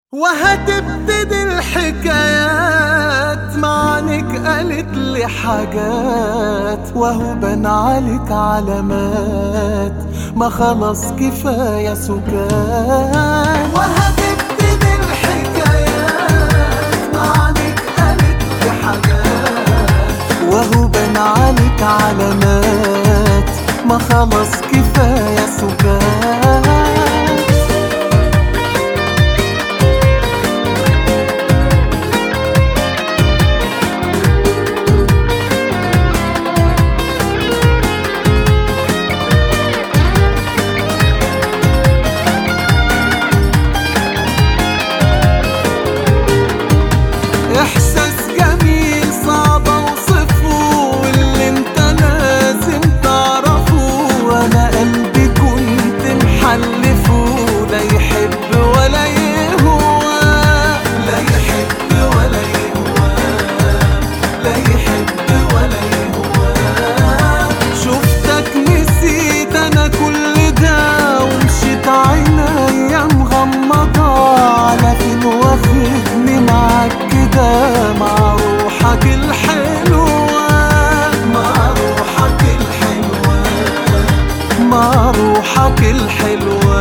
وهتبتدي الحكايات معنك قالت لي حاجات وهو بان عليك علامات ما خلاص كفاية سكات وهتبتدي الحكايات معنك قالت لي حاجات وهو بان عليك علامات ما خلاص كفاية سكات احساس جميل صعب اوصفه واللي انت لازم تعرفه وانا قلبي كنت محلفه لا يحب ولا يهوى لا يحب ولا يهوى لا يحب ولا يهوى شفتك نسيت انا كل ده ومشيت عينيا مغمضة على فين واخدني معاك كده مع روحك الحلوة مع روحك الحلوة مع روحك الحلوة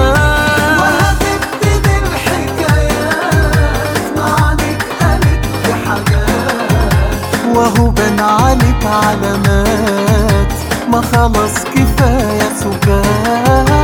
وهتبتدي الحكايات معنك قالت لي حاجات وهو بان عليك علامات ما خلاص كفاية سكات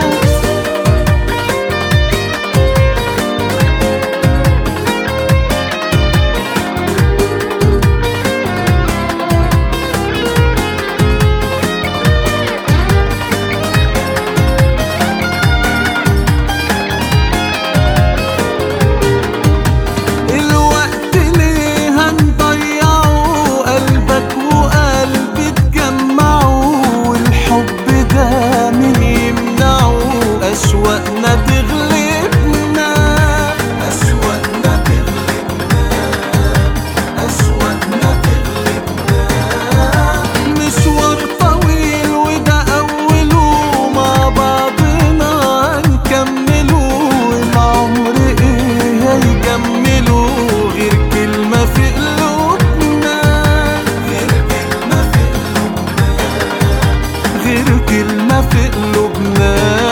الوقت ليه هنضيعه قلبك وقلبي اتجمعوا والحب ده مين يمنعه أشواقنا تغلبنا أشواقنا تغلبنا أشواقنا تغلبنا مشوار طويل وده أوله مع بعضنا هنكمله العمر إيه هيجمله غير كلمة في قلوبنا غير كلمة في قلوبنا غير كلمة في قلوبنا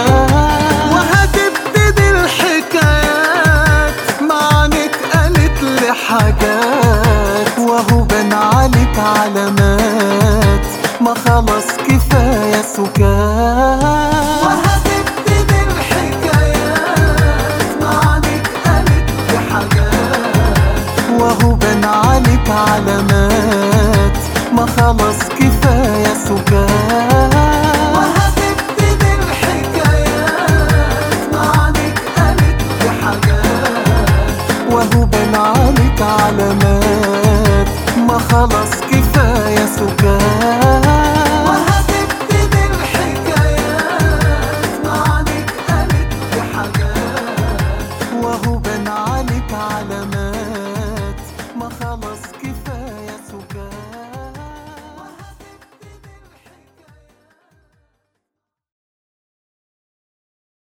وهتبتدي الحكايات معنك قالت لي حاجات وهو بان عليك علامات ما خلاص كفاية سكات وهتبتدي الحكايات معنك قالت لي حاجات وهو بان عليك علامات ما خلاص كفاية سكات وهتبتدي الحكايات معنك قالت لي حاجات وهو بان عليك علامات ما خلاص كفاية سكات